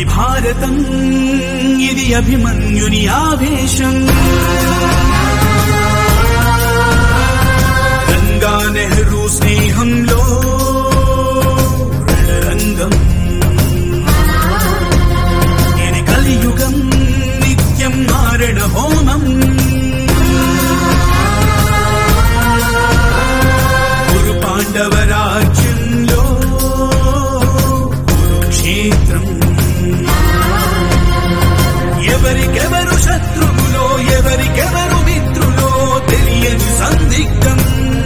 భారతం ఇది అభిమన్యుని ఆవేశం గంగా నెహ్రూ స్నేహంలో రణరంగం ఇది కలియుగం నిత్యం మారణ హోమం గురు పాండవ రాజ్యంలో కురుక్షేత్రం ఎవరికెవరు శత్రువులో ఎవరికెవరు మిత్రులో తెలియని సందిగ్ధం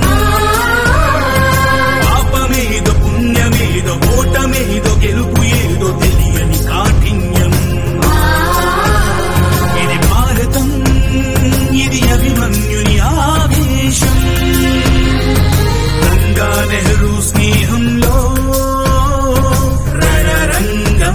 పాపమేదో పుణ్యమేదో ఓటమేదో గెలుపు ఏదో తెలియని కాఠిన్యం ఇది భారతం ఇది అభిమన్యుని ఆవేశం గంగా నెహ్రూ స్నేహంలో రణరంగం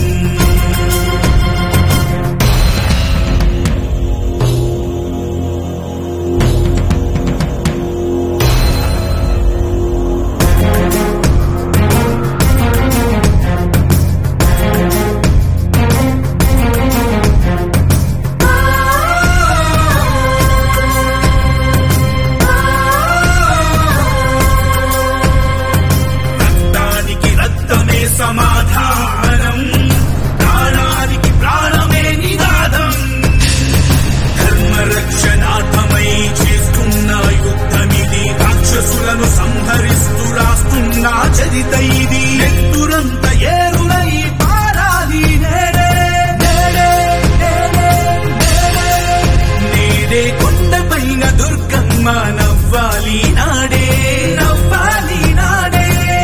రక్తానికి రక్తమే సమాధానం ప్రాణానికి ప్రాణమే నినాదం ధర్మ రక్షణార్థమై చేస్తున్న యుద్ధమిది రాక్షసులను సంహరిస్తూ రాస్తున్న చరిత ఇది ఎత్తురంత ఏరులై పారాలి నేడే నేడే నేడే నేడే నేడే కొండపైన దుర్గమ్మ నవ్వాలి నాడే నవ్వాలి నాడే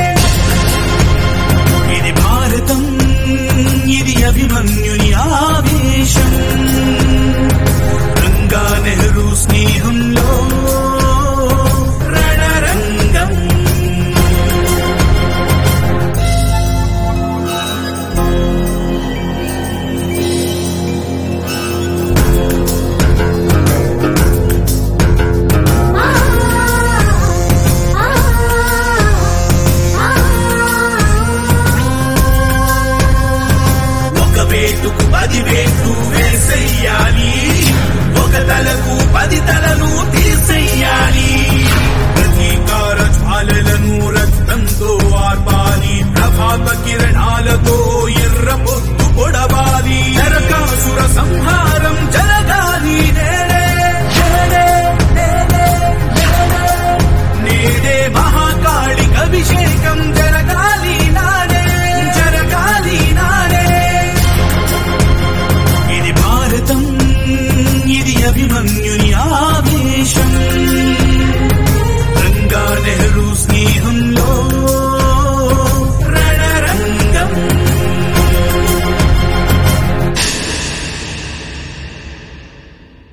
ఇది భారతం ఇది అభిమన్యుని ఆవేశం గంగా నెహ్రూ స్నేహంలో రణరంగం ఒక వేటుకు పది వేటు వేసెయ్యాలి ఒక తలకు పది తలను తీసెయ్యాలి ప్రతీకార జ్వాలలను రక్తంతో ఆర్పాలి ప్రభాత కిరణాలతో